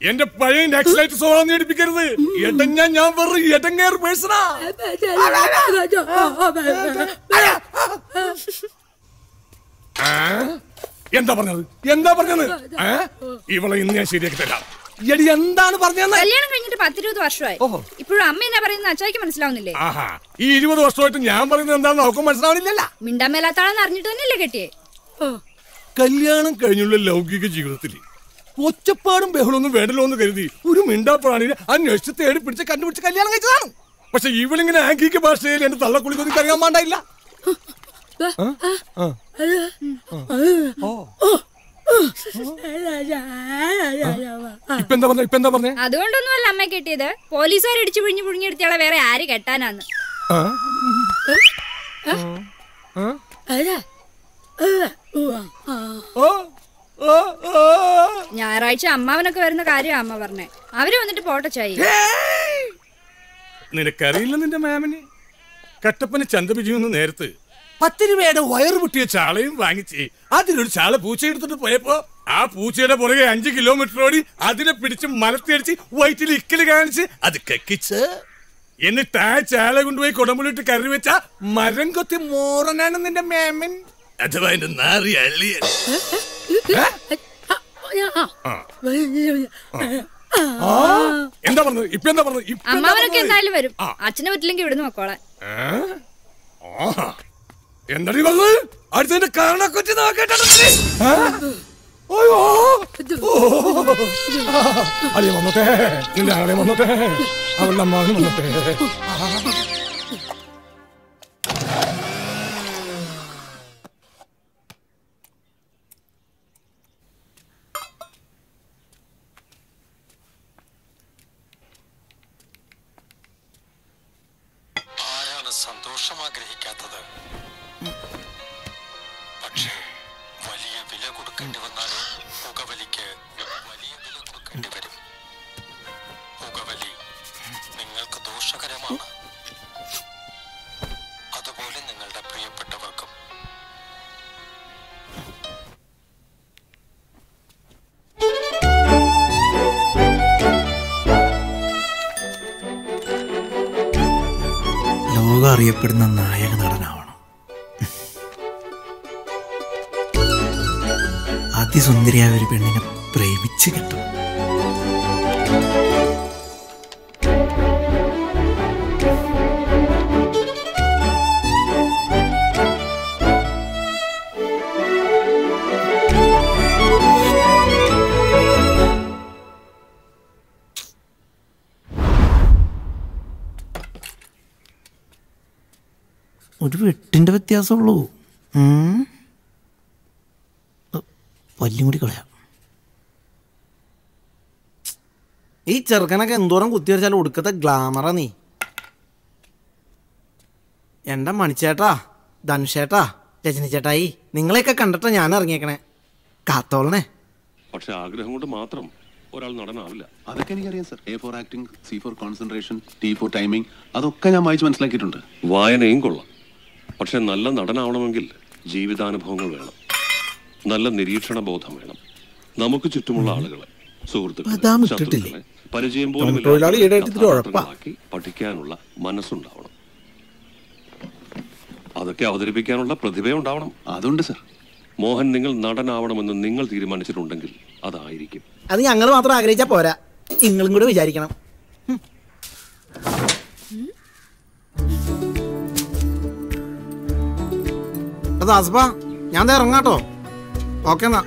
എന്റെ പഴയ നെക്സ്റ്റ് സ്വഭാവം നേടിപ്പിക്കരുത് എടഞ്ഞ ഞാൻ വെറും എടങ്ങേർ പേഴ്സണാ ആ? എന്താ പറഞ്ഞത് എന്താ പറഞ്ഞത് ആ? ഇവളെ ഇന്ന് ഞാൻ ശരിയാക്കി തരാം എടി എന്താണ് പറഞ്ഞതെന്ന് കല്യാണം കഴിഞ്ഞിട്ട് പത്തിരുപത് വർഷമായി ഇപ്പോഴും അമ്മ എന്നാ പറയുന്നത് അച്ചായിക്ക് മനസ്സിലാവുന്നില്ലേ ആഹാ ഈ ഇരുപത് വർഷമായിട്ട് ഞാൻ പറയുന്നത് എന്താണെന്ന് അവർക്ക് മനസ്സിലാവണില്ലല്ല മിണ്ടാൻ മേലാത്താളെന്ന് അറിഞ്ഞിട്ട് തന്നെയല്ലേ കെട്ടിയേ കല്യാണം കഴിഞ്ഞുള്ള ലൗകിക ജീവിതത്തിൽ ഒച്ചപ്പാടും ബഹളമൊന്നും വേണ്ടല്ലോ എന്ന് കരുതി ഒരു മിണ്ടാപ്രാണിനെ അന്വേഷിച്ച് തേടി പിടിച്ച് കണ്ടുപിടിച്ച് കല്യാണം കഴിച്ചതാണ് പക്ഷെ ഇവളിങ്ങനെ ആംഗിക ഭാഷയിൽ എന്റെ തള്ളക്കുളിക്ക് എനിക്ക് അറിയാൻ പാണ്ടായില്ല ഇപ്പൊ എന്താ പറഞ്ഞ ഇപ്പൊ എന്താ പറഞ്ഞേ അതുകൊണ്ടൊന്നുമല്ല അമ്മ കെട്ടിയത് പോലീസുകാർ ഇടിച്ചു പിഴിഞ്ഞു പുഴുങ്ങിയെടുത്തിയാളെ വേറെ ആര് കെട്ടാനാന്ന് ആ? ആ? ആ? ആ? ഞായറാഴ്ച അമ്മാവനൊക്കെ വരുന്ന കാര്യം അമ്മ പറഞ്ഞേ അവര് വന്നിട്ട് പോട്ടെ ചായി നിനക്കറിയില്ല നിന്റെ മാമന് കട്ടപ്പന ചന്തപിജിന്ന് നേരത്ത് പത്ത് രൂപയുടെ വയറ് പൊട്ടിയ ചാളയും വാങ്ങിച്ച് അതിലൊരു ചാള പൂച്ച എടുത്തിട്ട് പോയപ്പോ ആ പൂച്ചയുടെ പുറകെ അഞ്ച് കിലോമീറ്റർ ഓടി അതിനെ പിടിച്ച് മലത്തിയടിച്ച് വയറ്റിൽ ഇക്കല് കാണിച്ച് അത് കക്കിച്ച് എന്നിട്ട് ആ ചാള കൊണ്ടുപോയി കുടമ്പുളിട്ട് കറി വെച്ച മരം കൊത്തി മോറനാണ് നിന്റെ മേമൻ അഥവാ എന്റെ നാറി അള്ളിയൻ ആ, എന്താ പറഞ്ഞത് ഇപ്പൊ എന്താ പറഞ്ഞത് ഇപ്പൊ എന്താ അമ്മാവനൊക്കെ പറഞ്ഞത്? എന്തായാലും വരും അച്ഛനെ പറ്റില്ലെങ്കിൽ ഇവിടുന്ന് നോക്കോളാൻ ഏ? ആഹാ. എന്താടി വന്നത് അടുത്തതിന്റെ കാണക്കൊറ്റി നോക്കട്ടെ അയ്യോ ഓ. അളിയൻ വന്നോട്ടെ നിന്റെ ആളെ വന്നോട്ടെ അവളുടെ അമ്മാവനും വന്നോട്ടെ ആരാണ് സന്തോഷം ആഗ്രഹിക്കാത്തത് പക്ഷേ വലിയ വില കൊടുക്കേണ്ടി വന്നാൽ പുകവലിക്ക് വലിയ വില കൊടുക്കേണ്ടി വരും പുകവലി നിങ്ങൾക്ക് ദോഷകരമാണ് അതുപോലെ നിങ്ങളുടെ പ്രിയപ്പെട്ടവർക്കും ലോകം അറിയപ്പെടുന്ന നായക നടനാവണം അതിസുന്ദരിയായ ഒരു പെണ്ണിനെ പ്രേമിച്ച് കിട്ടും ഒരു വെട്ടിന്റെ വ്യത്യാസമുള്ളൂ ഉം. ഉ, പല്ലും കൂടി കളയാം ഈ ചെറുക്കനൊക്കെ എന്തോരം കുത്തി വരച്ചാലും ഒടുക്കത്തെ ഗ്ലാമറാ നീ എൻ്റെ മണിച്ചേട്ടാ ധനുഷേട്ടാ രജനി ചേട്ടായി നിങ്ങളെയൊക്കെ കണ്ടിട്ടാ ഞാൻ ഇറങ്ങിയേക്കണേ കാത്തോളണേ പക്ഷെ ആഗ്രഹം കൊണ്ട് മാത്രം ഒരാൾ നടനാവില്ല അതൊക്കെ എനിക്കറിയാം sir A for acting C for concentration T for timing അതൊക്കെ ഞാൻ വായിച്ച് മനസ്സിലാക്കിയിട്ടുണ്ട് വായനയും കൊള്ളാം പക്ഷെ നല്ല നടനാവണമെങ്കിൽ ജീവിതാനുഭവങ്ങൾ വേണം നല്ല നിരീക്ഷണ ബോധം വേണം നമുക്ക് ചുറ്റുമുള്ള ആളുകളെ സുഹൃത്തുക്കളെ ബദാം ഇട്ടിട്ടില്ലേ? ശത്രുക്കളെ പരിചയം പോലും തൊഴിലാളി ഇല്ലാത്ത ഈടായിട്ട് ഇത്തിരി ഉഴപ്പാ. കഥാപാത്രങ്ങളാക്കി പഠിക്കാനുള്ള മനസ്സുണ്ടാവണം അതൊക്കെ അവതരിപ്പിക്കാനുള്ള പ്രതിഭയുണ്ടാവണം അതുണ്ട് സർ മോഹൻ നിങ്ങൾ നടനാവണമെന്ന് നിങ്ങൾ തീരുമാനിച്ചിട്ടുണ്ടെങ്കിൽ അതായിരിക്കും അത് ഞങ്ങൾ മാത്രം ആഗ്രഹിച്ചാൽ പോരാ നിങ്ങളും കൂടെ വിചാരിക്കണം ഹും. അപ്പൊ ദാസപ്പാ ഞാൻ ദേ ഇറങ്ങാട്ടോ ഓക്കെ എന്നാ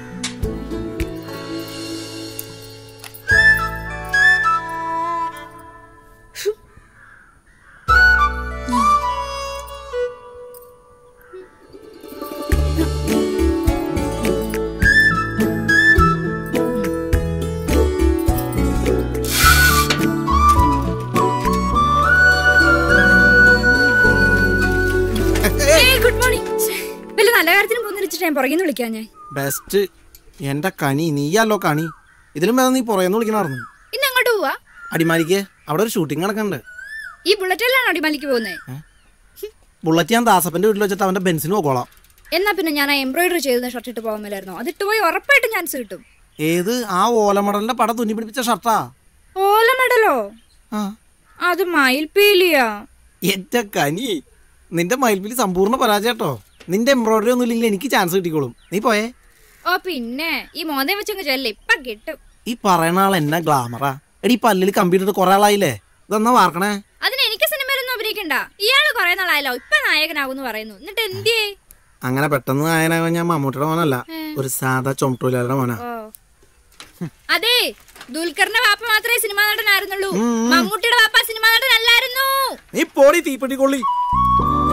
ഗുഡ് മോർണിംഗ് വല്ല നല്ല കാര്യത്തിന് പോന്നിരിച്ചിട്ട് ഞാൻ പുറകിന്ന് വിളിക്കാം ഞാൻ ബെസ്റ്റ് എന്റെ കണി നീയല്ലോ കണി ഇതിലും വേണം നീ പുറയെന്ന് വിളിക്കണമായിരുന്നു ഇന്ന് അങ്ങോട്ട് പോവാ അടിമാലിക്ക് അവിടെ ഒരു ഷൂട്ടിംഗ് നടക്കണ്ട് ഈ ബുള്ളറ്റിലാണ് അടിമാലിക്ക് പോകുന്നത് ബുള്ളറ്റ് ഞാൻ ദാസപ്പന്റെ വീട്ടിൽ വെച്ചിട്ട് അവന്റെ ബെൻസിന് പോകോളാം എന്നാ പിന്നെ ഞാൻ ആ എംബ്രോയിഡറി ചെയ്ത ഷർട്ട് ഇട്ട് പോകാൻ മേലായിരുന്നു അതിട്ട് പോയി ഉറപ്പായിട്ടും ചാൻസ് കിട്ടും ഏത് ആ ഓലമടലിന്റെ പടം തുന്നി പിടിപ്പിച്ച ഷർട്ടാ ഓലമടലോ ആ അത് മയിൽപീലിയാ എന്റെ കനി നിന്റെ മയിൽപ്പിൽ സമ്പൂർണ്ണ പരാജയട്ടോ നിന്റെ എംബ്രോയിഡറി ഒന്നും ഇല്ലെങ്കിൽ എനിക്ക് ചാൻസ് കിട്ടിക്കോളും നീ പോയേ ഓ പിന്നെ ഈ മോന്തം വെച്ചങ്ങ് ചെല്ല ഇപ്പൊ കിട്ടും ഈ പറയണ ആൾ എന്നാ ഗ്ലാമറാ എടി ഈ പല്ലിൽ കമ്പ്യൂട്ടർ കുറെ ആളായില്ലേ ഇതെന്നാ വാർക്കണേ അതിന് എനിക്ക് സിനിമയിലൊന്നും അഭിനയിക്കണ്ട ഇയാള് കൊറേ നാളായല്ലോ ഇപ്പൊ നായകനാകുന്നു പറയുന്നു എന്നിട്ട് എന്തിയേ അങ്ങനെ പെട്ടെന്ന് നായനാകാൻ ഞാൻ മമ്മൂട്ടിയുടെ മോനല്ല ഒരു സാധാ ചുമട്ടൂലാരുടെ മോനാ ഓ അതെ ദുൽഖറിന്റെ വാപ്പ മാത്രമേ സിനിമാ നടനായിരുന്നുള്ളൂ മമ്മൂട്ടിയുടെ വാപ്പ സിനിമാ നടനല്ലായിരുന്നു നീ പോടി തീപ്പെട്ടി കൊള്ളി